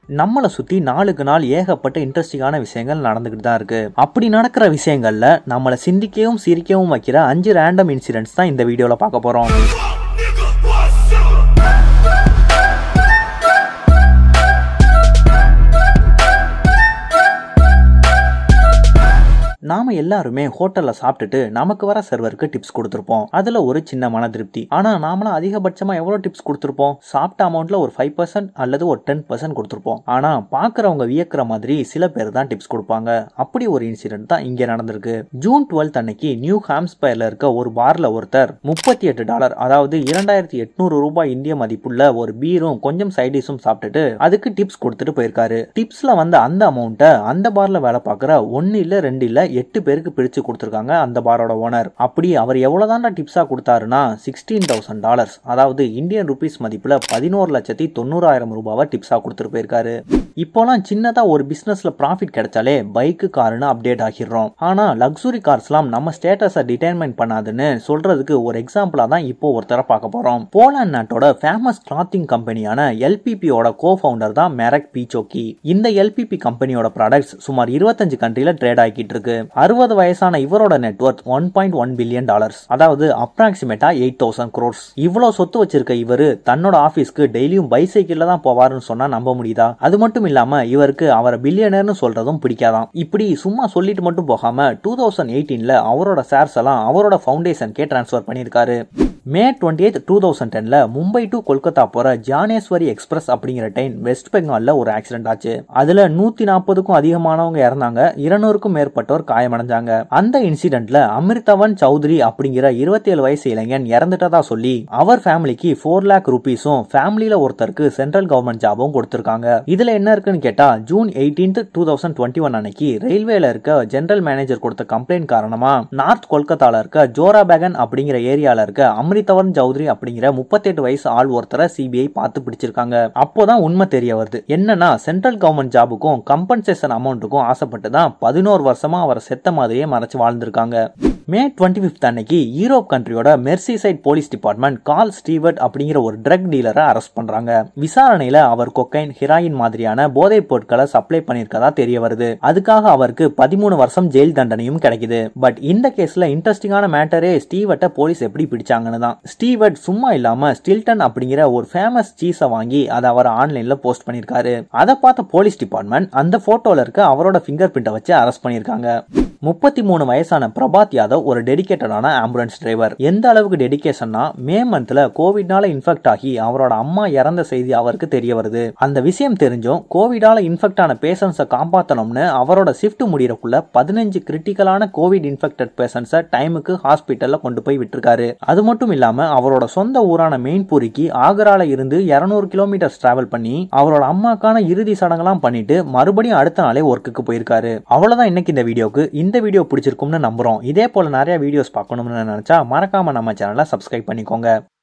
நம்மளை சுத்தி நாளுக்கு நாள் ஏகப்பட்ட இன்ட்ரெஸ்டிங்கான விஷயங்கள் நடந்துகிட்டு தான் இருக்கு அப்படி நடக்கிற விஷயங்கள்ல நம்மளை சிந்திக்கவும் சிரிக்கவும் வைக்கிற அஞ்சு ரேண்டம் இன்சிடென்ட்ஸ் தான் இந்த வீடியோல பார்க்க போறோம் Nigga, what's up? நாம எல்லாருமே ஹோட்டல்ல சாப்பிட்டுட்டு நமக்கு வர சர்வருக்கு டிப்ஸ் கொடுத்துருப்போம் அதுல ஒரு சின்ன மன திருப்தி ஆனா நாமளும் அதிகபட்சமா எவ்வளவு டிப்ஸ் கொடுத்துருப்போம் சாப்பிட்ட அமௌண்ட்ல ஒரு ஃபைவ் பர்சன்ட் அல்லது ஒரு டென் பர்சன்ட் கொடுத்துருப்போம் ஆனா பாக்குறவங்க வியக்கிற மாதிரி சில பேர் தான் டிப்ஸ் கொடுப்பாங்க அப்படி ஒரு இன்சிடென்ட் தான் இங்க நடந்திருக்கு ஜூன் டுவெல்த் அன்னைக்கு நியூ ஹாம்ஸ்பயர்ல இருக்க ஒரு பார்ல ஒருத்தர் முப்பத்தி எட்டு டாலர் அதாவது இரண்டாயிரத்தி எட்நூறு ரூபாய் இந்திய மதிப்புள்ள ஒரு பீரும் கொஞ்சம் சைடிஸும் சாப்பிட்டுட்டு அதுக்கு டிப்ஸ் கொடுத்துட்டு போயிருக்காரு டிப்ஸ்ல வந்த அந்த அமௌண்ட்டை அந்த பார்ல வேலை பார்க்குற ஒன்னு இல்ல ரெண்டு இல்ல எட்டு பேருக்கு பிரிச்சு கொடுத்துருக்காங்க அந்த பாரோட ஓனர் அப்படி அவர் எவ்வளவுதான்டா டிப்ஸா கொடுத்தாருன்னா சிக்ஸ்டீன் தௌசண்ட் டாலர்ஸ் அதாவது இந்தியன் ருபீஸ் மதிப்புல பதினோரு லட்சத்தி தொண்ணூறாயிரம் ரூபாவை டிப்ஸா கொடுத்துட்டு போயிருக்காரு இப்போலாம் சின்னதா ஒரு பிசினஸ்ல ப்ராஃபிட் கிடைச்சாலே பைக்கு காருன்னு அப்டேட் ஆகிடுறோம் ஆனா லக்ஸுரி கார்ஸ்லாம் நம்ம ஸ்டேட்டஸை டிட்டர்மைன் பண்ணாதுன்னு சொல்றதுக்கு ஒரு எக்ஸாம்பிளா தான் இப்போ ஒருத்தரை பார்க்க போறோம் போலாண்ட் நாட்டோட ஃபேமஸ் கிளாத்திங் கம்பெனியான எல்பிபியோட கோ ஃபவுண்டர் தான் மெரக் பீச்சோக்கி இந்த எல்பிபி கம்பெனியோட ப்ராடக்ட்ஸ் சுமார் இருபத்தஞ்சு கண்ட்ரில ட்ரேட் ஆகிட்டு இருக்கு அறுபது வயசான இவரோட net worth one point one billion dollars அதாவது அப்ராக்சிமேட்டா எயிட் தௌசண்ட் crores இவ்வளவு சொத்து வச்சிருக்க இவரு தன்னோட ஆபீஸ்க்கு டெய்லியும் பைசைக்கிள்ல தான் போவாருன்னு சொன்னா நம்ப முடியுதா அது மட்டும் இல்லாம இவருக்கு அவரை பில்லியனர்னு சொல்றதும் பிடிக்காதாம் இப்படி சும்மா சொல்லிட்டு மட்டும் போகாம டூ தௌசண்ட் எயிட்டீன்ல அவரோட ஷேர்ஸ் எல்லாம் அவரோட ஃபவுண்டேஷனுக்கே டிரான்ஸ்ஃபர் பண்ணியிருக்காரு May twenty eight two thousand டென்ல மும்பை டு கொல்கத்தா போற ஜானேஸ்வரி எக்ஸ்பிரஸ் அப்படிங்கிற ட்ரெயின் வெஸ்ட் பெங்கால்ல ஒரு ஆக்சிடென்ட் ஆச்சு அதுல நூத்தி நாற்பதுக்கும் அதிகமானவங்க இறந்தாங்க இருநூறுக்கும் மேற்பட்டோர் காயமடைஞ்சாங்க அந்த இன்சிடென்ட்ல அமிர்தவன் சௌத்ரி அப்படிங்கிற இருபத்தி ஏழு வயசு இளைஞன் இறந்துட்டதா சொல்லி அவர் ஃபேமிலிக்கு ஃபோர் லேக் ருபீஸும் ஃபேமிலியில ஒருத்தருக்கு சென்ட்ரல் கவர்மெண்ட் ஜாபும் கொடுத்திருக்காங்க இதுல என்ன இருக்குன்னு கேட்டா June eighteenth two thousand twenty one அன்னைக்கு ரயில்வேல இருக்க ஜெனரல் மேனேஜர் கொடுத்த கம்ப்ளைண்ட் காரணமா நார்த் கொல்கத்தால இருக்க ஜோரா பேகன் அப்படிங்கிற ஏரியால இருக்க அமிர்தவன் சௌத்ரி அப்படிங்கிற முப்பத்தெட்டு வயசு ஆள் ஒருத்தரை சிபிஐ பார்த்து பிடிச்சிருக்காங்க அப்போதான் உண்மை தெரிய வருது என்னன்னா சென்ட்ரல் கவர்மெண்ட் ஜாபுக்கும் கம்பன்சேஷன் அமௌண்ட்டுக்கும் ஆசைப்பட்டு தான் பதினோரு வருஷமா அவரை செத்த மாதிரியே மறைச்சு வாழ்ந்திருக்காங்க மே டுவெண்ட்டி ஃபிஃப்த் அன்னைக்கு யூரோப் கண்ட்ரியோட Merseyside police department Carl Stewart அப்படிங்கிற ஒரு ட்ரக் டீலரை அரெஸ்ட் பண்றாங்க விசாரணையில அவர் கொக்கைன் ஹிராயின் மாதிரியான போதைப் பொருட்களை சப்ளை பண்ணியிருக்கதா தெரிய வருது அதுக்காக அவருக்கு பதிமூணு வருஷம் ஜெயில் தண்டனையும் கிடைக்குது பட் இந்த கேஸ்ல இன்ட்ரெஸ்டிங்கான மேட்டரே ஸ்டீவர்ட்டை போலீஸ் எப்படி பிடிச்சாங்கன்னு தான் ஸ்டீவர்ட் சும்மா இல்லாம ஸ்டில்டன் அப்படிங்கிற ஒரு ஃபேமஸ் சீஸை வாங்கி அதை அவர் ஆன்லைன்ல போஸ்ட் பண்ணியிருக்காரு அதை பார்த்த போலீஸ் டிபார்ட்மெண்ட் அந்த போட்டோல இருக்க அவரோட ஃபிங்கர் பிரிண்ட்டை வச்சு அரெஸ்ட் பண்ணியிருக்காங்க முப்பத்தி மூணு வயசான பிரபாத் யாதவ் ஒரு டெடிகேட்டடான ஆம்புலன்ஸ் டிரைவர் எந்த அளவுக்கு டெடிகேஷன்னா மே மந்த்ல கோவிட்னால இன்ஃபெக்ட் ஆகி அவரோட அம்மா இறந்த செய்தி அவருக்கு தெரிய வருது அந்த விஷயம் தெரிஞ்சும் கோவிடால இன்ஃபெக்ட் ஆன பேஷண்ட்ஸை காப்பாற்றணும்னு அவரோட ஷிஃப்ட் முடியறக்குள்ள பதினஞ்சு கிரிட்டிக்கலான கோவிட் இன்ஃபெக்டட் பேஷண்ட்ஸை டைமுக்கு ஹாஸ்பிட்டல்ல கொண்டு போய் விட்டுருக்காரு அது மட்டும் இல்லாம அவரோட சொந்த ஊரான மெயின்பூரிக்கு ஆக்ரால இருந்து இருநூறு கிலோமீட்டர்ஸ் டிராவல் பண்ணி அவரோட அம்மாக்கான இறுதி சடங்கெல்லாம் பண்ணிட்டு மறுபடியும் அடுத்த நாளே ஒர்க்குக்கு போயிருக்காரு அவ்வளவுதான் இன்னைக்கு இந்த வீடியோக்கு இந்த வீடியோ பிடிச்சிருக்கும்னு நம்புறோம் இதே போல நிறைய வீடியோஸ் பார்க்கணும்னு நினைச்சா மறக்காம நம்ம சேனலை சப்ஸ்கிரைப் பண்ணிக்கோங்க